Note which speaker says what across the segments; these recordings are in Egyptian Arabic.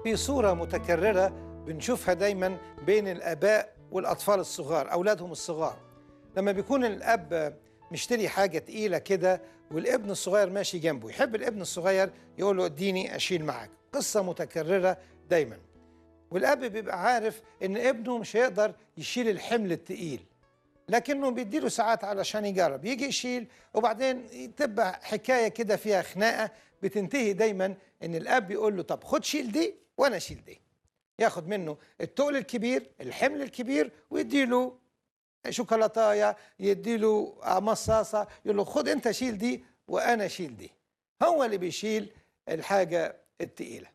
Speaker 1: في صورة متكررة بنشوفها دايما بين الآباء والأطفال الصغار أولادهم الصغار لما بيكون الأب مشتري حاجة تقيلة كده والابن الصغير ماشي جنبه يحب الابن الصغير يقول له اديني أشيل معاك قصة متكررة دايما والأب بيبقى عارف إن ابنه مش هيقدر يشيل الحمل التقيل لكنه بيديله ساعات علشان يجرب يجي يشيل وبعدين تبقى حكاية كده فيها خناقة بتنتهي دايما إن الأب يقول له طب خد شيل دي وأنا أشيل دي ياخد منه التقل الكبير الحمل الكبير ويديله شوكولاتايه يديله مصاصه يقول له خد انت شيل دي وانا اشيل دي هو اللي بيشيل الحاجه التقيله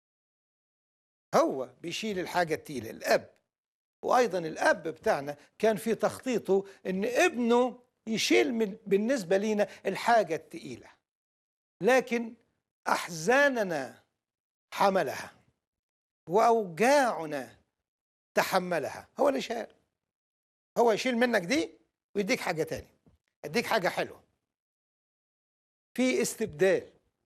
Speaker 1: هو بيشيل الحاجه التقيله الاب وايضا الاب بتاعنا كان في تخطيطه ان ابنه يشيل من بالنسبه لينا الحاجه التقيله لكن احزاننا حملها واوجاعنا تحملها هو اللي شال هو يشيل منك دي ويديك حاجه تاني يديك حاجه حلوه في استبدال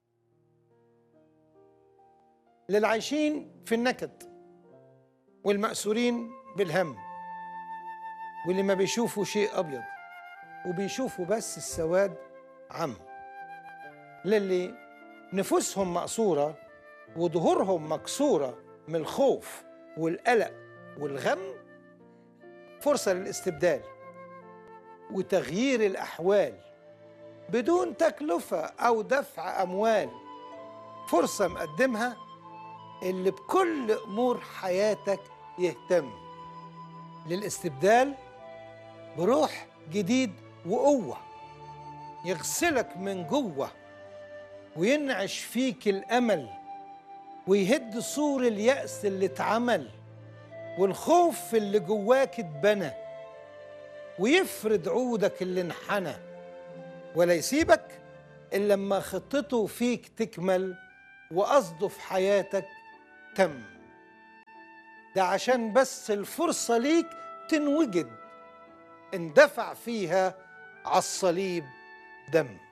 Speaker 1: للعايشين في النكد والمأسورين بالهم واللي ما بيشوفوا شيء أبيض وبيشوفوا بس السواد عم للي نفوسهم مقصورة وظهورهم مكسورة من الخوف والقلق والغم فرصة للاستبدال وتغيير الأحوال بدون تكلفة أو دفع أموال فرصة مقدمها اللي بكل أمور حياتك يهتم للاستبدال بروح جديد وقوة يغسلك من جوه وينعش فيك الأمل ويهد سور اليأس اللي اتعمل والخوف اللي جواك اتبنى ويفرد عودك اللي انحنى ولا يسيبك إلا لما خطته فيك تكمل وقصده في حياتك تم ده عشان بس الفرصة ليك تنوجد اندفع فيها على الصليب دم